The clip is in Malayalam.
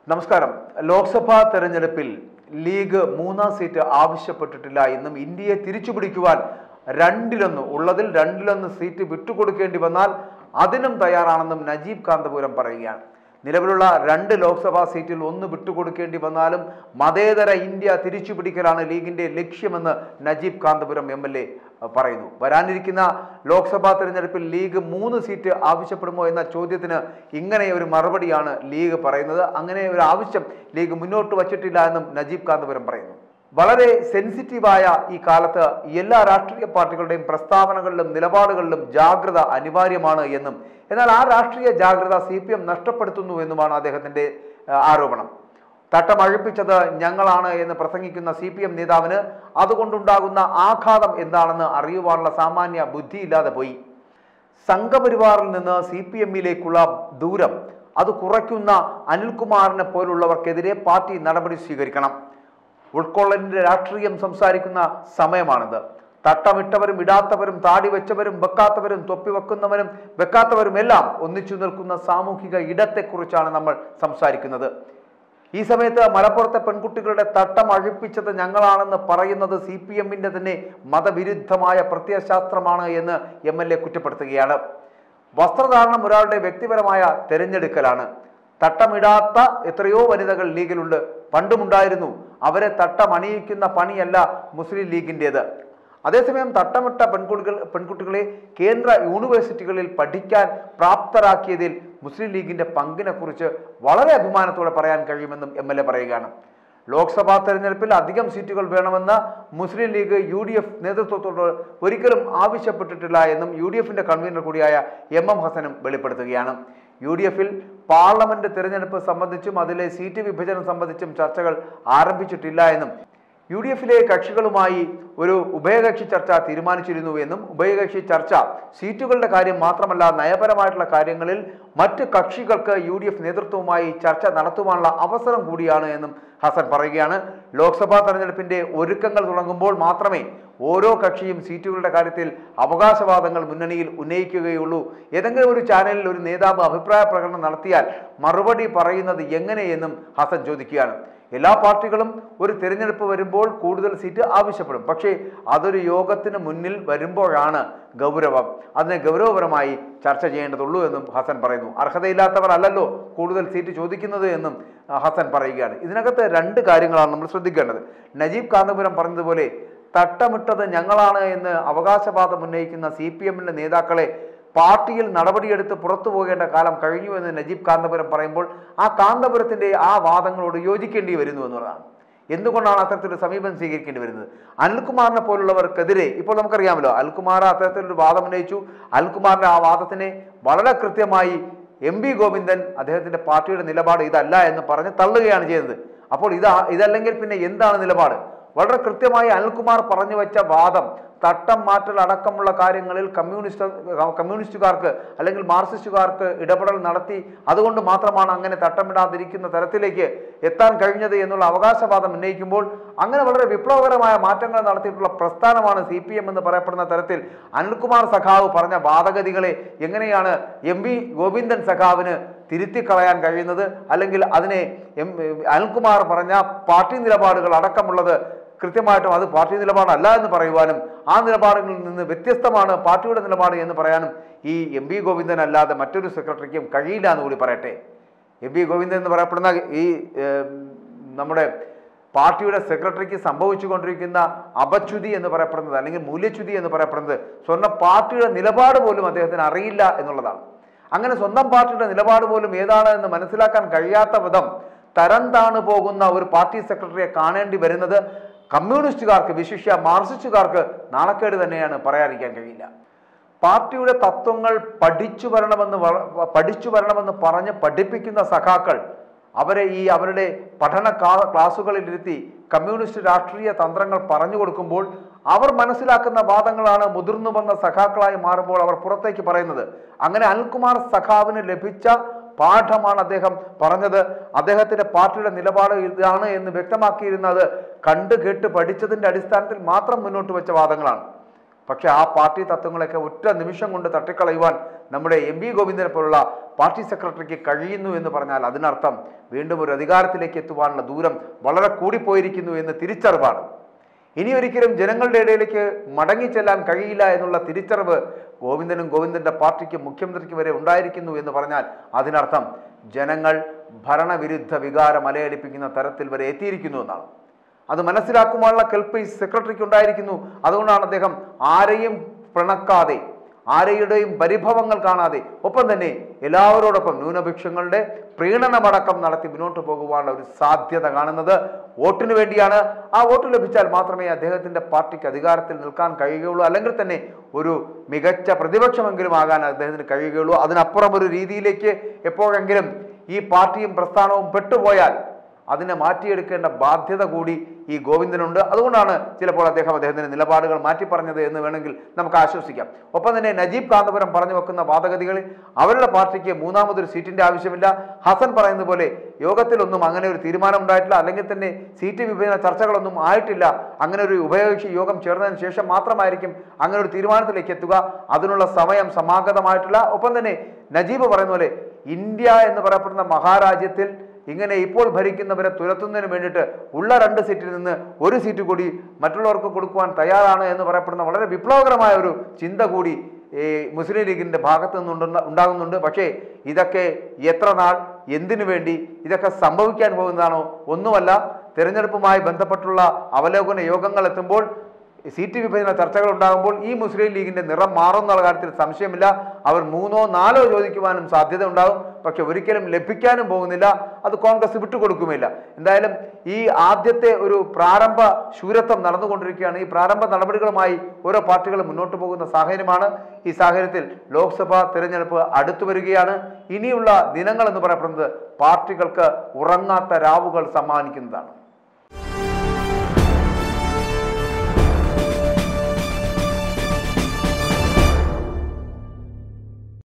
നമസ്കാരം ലോക്സഭാ തെരഞ്ഞെടുപ്പിൽ ലീഗ് മൂന്നാം സീറ്റ് ആവശ്യപ്പെട്ടിട്ടില്ല എന്നും ഇന്ത്യയെ തിരിച്ചുപിടിക്കുവാൻ രണ്ടിലൊന്ന് ഉള്ളതിൽ രണ്ടിലൊന്ന് സീറ്റ് വിട്ടുകൊടുക്കേണ്ടി വന്നാൽ അതിനും തയ്യാറാണെന്നും നജീബ് കാന്തപുരം പറയുകയാണ് നിലവിലുള്ള രണ്ട് ലോക്സഭാ സീറ്റിൽ ഒന്ന് വിട്ടുകൊടുക്കേണ്ടി വന്നാലും മതേതര ഇന്ത്യ തിരിച്ചുപിടിക്കലാണ് ലീഗിന്റെ ലക്ഷ്യമെന്ന് Najeeb Kanthapuram M L A പറയുന്നു വരാനിരിക്കുന്ന ലോക്സഭാ തെരഞ്ഞെടുപ്പിൽ ലീഗ് മൂന്ന് സീറ്റ് ആവശ്യപ്പെടുമോ എന്ന ചോദ്യത്തിന് ഇങ്ങനെ ഒരു മറുപടിയാണ് ലീഗ് പറയുന്നത് അങ്ങനെ ഒരു ആവശ്യം ലീഗ് മുന്നോട്ട് വച്ചിട്ടില്ല എന്നും നജീബ് കാന്തപുരം പറയുന്നു വളരെ സെൻസിറ്റീവായ ഈ കാലത്ത് എല്ലാ രാഷ്ട്രീയ പാർട്ടികളുടെയും പ്രസ്താവനകളിലും നിലപാടുകളിലും ജാഗ്രത അനിവാര്യമാണ് എന്നും എന്നാൽ ആ രാഷ്ട്രീയ ജാഗ്രത സി പി എം നഷ്ടപ്പെടുത്തുന്നു എന്നുമാണ് അദ്ദേഹത്തിന്റെ ആ, ആരോപണം തട്ടമഴിപ്പിച്ചത് ഞങ്ങളാണ് എന്ന് പ്രസംഗിക്കുന്ന സി പി എം നേതാവിന് അതുകൊണ്ടുണ്ടാകുന്ന ആഘാതം എന്താണെന്ന് അറിയുവാനുള്ള സാമാന്യ ബുദ്ധിയില്ലാതെ പോയി സംഘപരിവാറിൽ നിന്ന് സി പി എമ്മിലേക്കുള്ള ദൂരം അത് കുറയ്ക്കുന്ന അനിൽകുമാറിനെ പോലുള്ളവർക്കെതിരെ പാർട്ടി നടപടി സ്വീകരിക്കണം ഉൾക്കൊള്ളലിന്റെ രാഷ്ട്രീയം സംസാരിക്കുന്ന സമയമാണിത് തട്ടമിട്ടവരും ഇടാത്തവരും താടി വെച്ചവരും വെക്കാത്തവരും തൊപ്പി വെക്കുന്നവരും വെക്കാത്തവരും എല്ലാം ഒന്നിച്ചു നിൽക്കുന്ന സാമൂഹിക ഇടത്തെക്കുറിച്ചാണ് നമ്മൾ സംസാരിക്കുന്നത് ഈ സമയത്ത് മലപ്പുറത്തെ പെൺകുട്ടികളുടെ തട്ടം അഴിപ്പിച്ചത് ഞങ്ങളാണെന്ന് പറയുന്നത് സി പി എമ്മിന്റെ തന്നെ മതവിരുദ്ധമായ പ്രത്യയശാസ്ത്രമാണ് എന്ന് എം എൽ എ കുറ്റപ്പെടുത്തുകയാണ് വസ്ത്രധാരണം ഒരാളുടെ വ്യക്തിപരമായ തെരഞ്ഞെടുക്കലാണ് തട്ടമിടാത്ത എത്രയോ വനിതകൾ ലീഗിലുണ്ട് പണ്ടുമുണ്ടായിരുന്നു അവരെ തട്ടമണിയിക്കുന്ന പണിയല്ല മുസ്ലിം ലീഗിൻ്റെത് അതേസമയം തട്ടമിട്ട പെൺകുട്ടികൾ പെൺകുട്ടികളെ കേന്ദ്ര യൂണിവേഴ്സിറ്റികളിൽ പഠിക്കാൻ പ്രാപ്തരാക്കിയതിൽ മുസ്ലിം ലീഗിന്റെ പങ്കിനെ കുറിച്ച് വളരെ അഭിമാനത്തോടെ പറയാൻ കഴിയുമെന്നും എം എൽ എ പറയുകയാണ് ലോക്സഭാ തെരഞ്ഞെടുപ്പിൽ അധികം സീറ്റുകൾ വേണമെന്ന് Muslim League U D F നേതൃത്വത്തോട് ഒരിക്കലും ആവശ്യപ്പെട്ടിട്ടില്ല എന്നും യു ഡി എഫിന്റെ കൺവീനർ കൂടിയായ എം എം ഹസനും വെളിപ്പെടുത്തുകയാണ് യു ഡി എഫിൽ പാർലമെന്റ് തെരഞ്ഞെടുപ്പ് സംബന്ധിച്ചും അതിലെ സീറ്റ് വിഭജനം സംബന്ധിച്ചും ചർച്ചകൾ ആരംഭിച്ചിട്ടില്ല എന്നും യു ഡി എഫിലെ കക്ഷികളുമായി ഒരു ഉഭയകക്ഷി ചർച്ച തീരുമാനിച്ചിരുന്നു എന്നും ഉഭയകക്ഷി ചർച്ച സീറ്റുകളുടെ കാര്യം മാത്രമല്ല നയപരമായിട്ടുള്ള കാര്യങ്ങളിൽ മറ്റ് കക്ഷികൾക്ക് യു ഡി എഫ് നേതൃത്വവുമായി ചർച്ച നടത്തുവാനുള്ള അവസരം കൂടിയാണ് എന്നും ഹസൻ പറയുകയാണ് ലോക്സഭാ തെരഞ്ഞെടുപ്പിന്റെ ഒരുക്കങ്ങൾ തുടങ്ങുമ്പോൾ മാത്രമേ ഓരോ കക്ഷിയും സീറ്റുകളുടെ കാര്യത്തിൽ അവകാശവാദങ്ങൾ മുന്നണിയിൽ ഉന്നയിക്കുകയുള്ളൂ ഏതെങ്കിലും ഒരു ചാനലിൽ ഒരു നേതാവ് അഭിപ്രായ പ്രകടനം നടത്തിയാൽ മറുപടി പറയുന്നത് എങ്ങനെയെന്നും ഹസൻ ചോദിക്കുകയാണ് എല്ലാ പാർട്ടികളും ഒരു തിരഞ്ഞെടുപ്പ് വരുമ്പോൾ കൂടുതൽ സീറ്റ് ആവശ്യപ്പെടും പക്ഷേ അതൊരു യോഗത്തിന് മുന്നിൽ വരുമ്പോഴാണ് ഗൗരവം അതിനെ ഗൗരവപരമായി ചർച്ച ചെയ്യേണ്ടതുള്ളൂ എന്നും ഹസൻ പറയുന്നു അർഹതയില്ലാത്തവർ അല്ലല്ലോ കൂടുതൽ സീറ്റ് ചോദിക്കുന്നത് എന്നും ആ, ഹസൻ പറയുകയാണ് ഇതിനകത്ത് രണ്ട് കാര്യങ്ങളാണ് നമ്മൾ ശ്രദ്ധിക്കേണ്ടത് നജീബ് കാന്തപുരം പറഞ്ഞതുപോലെ തട്ടമിട്ടത് ഞങ്ങളാണ് എന്ന് അവകാശവാദം ഉന്നയിക്കുന്ന സി പി എമ്മിന്റെ നേതാക്കളെ പാർട്ടിയിൽ നടപടിയെടുത്ത് പുറത്തു പോകേണ്ട കാലം കഴിഞ്ഞു എന്ന് നജീബ് കാന്തപുരം പറയുമ്പോൾ ആ കാന്തപുരത്തിന്റെ ആ വാദങ്ങളോട് യോജിക്കേണ്ടി വരുന്നു എന്നുള്ളതാണ് എന്തുകൊണ്ടാണ് അത്തരത്തിലൊരു സമീപനം സ്വീകരിക്കേണ്ടി വരുന്നത് അനിൽകുമാറിനെ പോലുള്ളവർക്കെതിരെ ഇപ്പോൾ നമുക്കറിയാമല്ലോ അനിൽകുമാർ അത്തരത്തിലൊരു വാദം ഉന്നയിച്ചു അനിൽകുമാറിന്റെ ആ വാദത്തിനെ വളരെ കൃത്യമായി എം പി ഗോവിന്ദൻ അദ്ദേഹത്തിന്റെ പാർട്ടിയുടെ നിലപാട് ഇതല്ല എന്ന് പറഞ്ഞ് തള്ളുകയാണ് ചെയ്യുന്നത് അപ്പോൾ ഇതാ ഇതല്ലെങ്കിൽ പിന്നെ എന്താണ് നിലപാട് വളരെ കൃത്യമായി അനിൽകുമാർ പറഞ്ഞു വെച്ച വാദം തട്ടം മാറ്റൽ അടക്കമുള്ള കാര്യങ്ങളിൽ കമ്മ്യൂണിസ്റ്റ് കമ്മ്യൂണിസ്റ്റുകാർക്ക് അല്ലെങ്കിൽ മാർക്സിസ്റ്റുകാർക്ക് ഇടപെടൽ നടത്തി അതുകൊണ്ട് മാത്രമാണ് അങ്ങനെ തട്ടമിടാതിരിക്കുന്ന തരത്തിലേക്ക് എത്താൻ കഴിഞ്ഞത് എന്നുള്ള അവകാശവാദം ഉന്നയിക്കുമ്പോൾ അങ്ങനെ വളരെ വിപ്ലവകരമായ മാറ്റങ്ങൾ നടത്തിയിട്ടുള്ള പ്രസ്ഥാനമാണ് സി പി എം എന്ന് പറയപ്പെടുന്ന തരത്തിൽ അനിൽകുമാർ സഖാവ് പറഞ്ഞ വാദഗതികളെ എങ്ങനെയാണ് എം വി ഗോവിന്ദൻ സഖാവിന് തിരുത്തിക്കളയാൻ കഴിയുന്നത് അല്ലെങ്കിൽ അതിനെ എം അനിൽകുമാർ പറഞ്ഞ പാർട്ടി നിലപാടുകൾ അടക്കമുള്ളത് കൃത്യമായിട്ടും അത് പാർട്ടി നിലപാടല്ല എന്ന് പറയുവാനും ആ നിലപാടുകളിൽ നിന്ന് വ്യത്യസ്തമാണ് പാർട്ടിയുടെ നിലപാട് എന്ന് പറയാനും ഈ എം പി ഗോവിന്ദൻ അല്ലാതെ മറ്റൊരു സെക്രട്ടറിക്കും കഴിയില്ല എന്ന് കൂടി പറയട്ടെ എം പി ഗോവിന്ദൻ എന്ന് പറയപ്പെടുന്ന ഈ ഏം, നമ്മുടെ പാർട്ടിയുടെ സെക്രട്ടറിക്ക് സംഭവിച്ചുകൊണ്ടിരിക്കുന്ന അപച്യുതി എന്ന് പറയപ്പെടുന്നത് അല്ലെങ്കിൽ മൂല്യച്യുതി എന്ന് പറയപ്പെടുന്നത് സ്വന്തം പാർട്ടിയുടെ നിലപാട് പോലും അദ്ദേഹത്തിന് അറിയില്ല എന്നുള്ളതാണ് അങ്ങനെ സ്വന്തം പാർട്ടിയുടെ നിലപാട് പോലും ഏതാണ് എന്ന് മനസ്സിലാക്കാൻ കഴിയാത്ത വിധം തരം താണു പോകുന്ന ഒരു പാർട്ടി സെക്രട്ടറിയെ കാണേണ്ടി വരുന്നത് കമ്മ്യൂണിസ്റ്റുകാർക്ക് വിശിഷ്യ മാർക്സിസ്റ്റുകാർക്ക് നാണക്കേട് തന്നെയാണ് പറയാതിരിക്കാൻ കഴിയില്ല പാർട്ടിയുടെ തത്വങ്ങൾ പഠിച്ചു വരണമെന്ന് വ- പഠിച്ചു വരണമെന്ന് പറഞ്ഞ് പഠിപ്പിക്കുന്ന സഖാക്കൾ അവരെ ഈ അവരുടെ പഠന കാ- ക്ലാസ്സുകളിലിരുത്തി കമ്മ്യൂണിസ്റ്റ് രാഷ്ട്രീയ തന്ത്രങ്ങൾ പറഞ്ഞു കൊടുക്കുമ്പോൾ അവർ മനസ്സിലാക്കുന്ന വാദങ്ങളാണ് മുതിർന്നു വന്ന സഖാക്കളായി മാറുമ്പോൾ അവർ പുറത്തേക്ക് പറയുന്നത് അങ്ങനെ അനിൽകുമാർ സഖാവിന് ലഭിച്ച പാഠമാണ് അദ്ദേഹം പറഞ്ഞത് അദ്ദേഹത്തിന്റെ പാർട്ടിയുടെ നിലപാട് ഇതാണ് എന്ന് വ്യക്തമാക്കിയിരുന്നത് കണ്ടു കേട്ട് പഠിച്ചതിന്റെ അടിസ്ഥാനത്തിൽ മാത്രം മുന്നോട്ട് വെച്ച വാദങ്ങളാണ് പക്ഷെ ആ പാർട്ടി തത്വങ്ങളൊക്കെ ഒറ്റ നിമിഷം കൊണ്ട് തട്ടിക്കളയുവാൻ നമ്മുടെ എം വി ഗോവിന്ദനെ പോലുള്ള പാർട്ടി സെക്രട്ടറിക്ക് കഴിയുന്നു എന്ന് പറഞ്ഞാൽ അതിനർത്ഥം വീണ്ടും ഒരു അധികാരത്തിലേക്ക് എത്തുവാനുള്ള ദൂരം വളരെ കൂടിപ്പോയിരിക്കുന്നു എന്ന് തിരിച്ചറിവാണ് ഇനി ഒരിക്കലും ജനങ്ങളുടെ ഇടയിലേക്ക് മടങ്ങിച്ചെല്ലാൻ കഴിയില്ല എന്നുള്ള തിരിച്ചറിവ് ഗോവിന്ദനും ഗോവിന്ദന്റെ പാർട്ടിക്കും മുഖ്യമന്ത്രിക്ക് വരെ ഉണ്ടായിരിക്കുന്നു എന്ന് പറഞ്ഞാൽ അതിനർത്ഥം ജനങ്ങൾ ഭരണവിരുദ്ധ വികാരം അലയടിപ്പിക്കുന്ന തരത്തിൽ വരെ എത്തിയിരിക്കുന്നു എന്നാണ് അത് മനസ്സിലാക്കുവാനുള്ള കെൽപ്പ് ഈ സെക്രട്ടറിക്ക് ഉണ്ടായിരിക്കുന്നു അതുകൊണ്ടാണ് അദ്ദേഹം ആരെയും പിണക്കാതെ ആരെയുടെയും പരിഭവങ്ങൾ കാണാതെ ഒപ്പം തന്നെ എല്ലാവരോടൊപ്പം ന്യൂനപക്ഷങ്ങളുടെ പ്രീണനമടക്കം നടത്തി മുന്നോട്ട് പോകുവാനുള്ള ഒരു സാധ്യത കാണുന്നത് വോട്ടിന് വേണ്ടിയാണ് ആ വോട്ട് ലഭിച്ചാൽ മാത്രമേ അദ്ദേഹത്തിന്റെ പാർട്ടിക്ക് അധികാരത്തിൽ നിൽക്കാൻ കഴിയുകയുള്ളൂ അല്ലെങ്കിൽ തന്നെ ഒരു മികച്ച പ്രതിപക്ഷമെങ്കിലും ആകാൻ അദ്ദേഹത്തിന് കഴിയുകയുള്ളൂ അതിനപ്പുറം ഒരു രീതിയിലേക്ക് എപ്പോഴെങ്കിലും ഈ പാർട്ടിയും പ്രസ്ഥാനവും പെട്ടുപോയാൽ അതിനെ മാറ്റിയെടുക്കേണ്ട ബാധ്യത കൂടി ഈ ഗോവിന്ദനുണ്ട് അതുകൊണ്ടാണ് ചിലപ്പോൾ അദ്ദേഹം അദ്ദേഹത്തിന്റെ നിലപാടുകൾ മാറ്റി പറഞ്ഞത് എന്ന് വേണമെങ്കിൽ നമുക്ക് ആശ്വസിക്കാം ഒപ്പം തന്നെ നജീബ് കാന്തപുരം പറഞ്ഞു വെക്കുന്ന വാദഗതികളിൽ അവരുടെ പാർട്ടിക്ക് മൂന്നാമതൊരു സീറ്റിന്റെ ആവശ്യമില്ല ഹസൻ പറയുന്ന പോലെ യോഗത്തിലൊന്നും അങ്ങനെ ഒരു തീരുമാനം ഉണ്ടായിട്ടില്ല അല്ലെങ്കിൽ തന്നെ സീറ്റ് വിഭജന ചർച്ചകളൊന്നും ആയിട്ടില്ല അങ്ങനെ ഒരു ഉഭയകക്ഷി യോഗം ചേർന്നതിന് ശേഷം മാത്രമായിരിക്കും അങ്ങനെ ഒരു തീരുമാനത്തിലേക്ക് എത്തുക അതിനുള്ള സമയം സമാഗതമായിട്ടില്ല ഒപ്പം തന്നെ നജീബ് പറയുന്ന പോലെ ഇന്ത്യ എന്ന് പറയപ്പെടുന്ന മഹാരാജ്യത്തിൽ ഇങ്ങനെ ഇപ്പോൾ ഭരിക്കുന്നവരെ തുരത്തുന്നതിന് വേണ്ടിയിട്ട് ഉള്ള രണ്ട് സീറ്റിൽ നിന്ന് ഒരു സീറ്റ് കൂടി മറ്റുള്ളവർക്ക് കൊടുക്കുവാൻ തയ്യാറാണ് എന്ന് പറയപ്പെടുന്ന വളരെ വിപ്ലവകരമായ ഒരു ചിന്ത കൂടി ഈ മുസ്ലിം ലീഗിന്റെ ഭാഗത്തു നിന്നുണ്ട് ഉണ്ടാകുന്നുണ്ട് പക്ഷേ ഇതൊക്കെ എത്ര നാൾ എന്തിനു വേണ്ടി ഇതൊക്കെ സംഭവിക്കാൻ പോകുന്നതാണോ ഒന്നുമല്ല തെരഞ്ഞെടുപ്പുമായി ബന്ധപ്പെട്ടുള്ള അവലോകന യോഗങ്ങൾ എത്തുമ്പോൾ സീറ്റ് വിഭജന ചർച്ചകൾ ഉണ്ടാകുമ്പോൾ ഈ മുസ്ലിം ലീഗിന്റെ നിറം മാറുന്നുള്ള കാര്യത്തിൽ സംശയമില്ല അവർ മൂന്നോ നാലോ ചോദിക്കുവാനും സാധ്യത ഉണ്ടാകും പക്ഷെ ഒരിക്കലും ലഭിക്കാനും പോകുന്നില്ല അത് കോൺഗ്രസ് വിട്ടുകൊടുക്കുമില്ല എന്തായാലും ഈ ആദ്യത്തെ ഒരു പ്രാരംഭ ശൂരത്വം നടന്നുകൊണ്ടിരിക്കുകയാണ് ഈ പ്രാരംഭ നടപടികളുമായി ഓരോ പാർട്ടികളും മുന്നോട്ട് പോകുന്ന സാഹചര്യമാണ് ഈ സാഹചര്യത്തിൽ ലോക്സഭാ തെരഞ്ഞെടുപ്പ് അടുത്തു വരികയാണ് ഇനിയുള്ള ദിനങ്ങൾ എന്ന് പറയപ്പെടുന്നത് പാർട്ടികൾക്ക് ഉറങ്ങാത്ത രാവുകൾ സമ്മാനിക്കുന്നതാണ്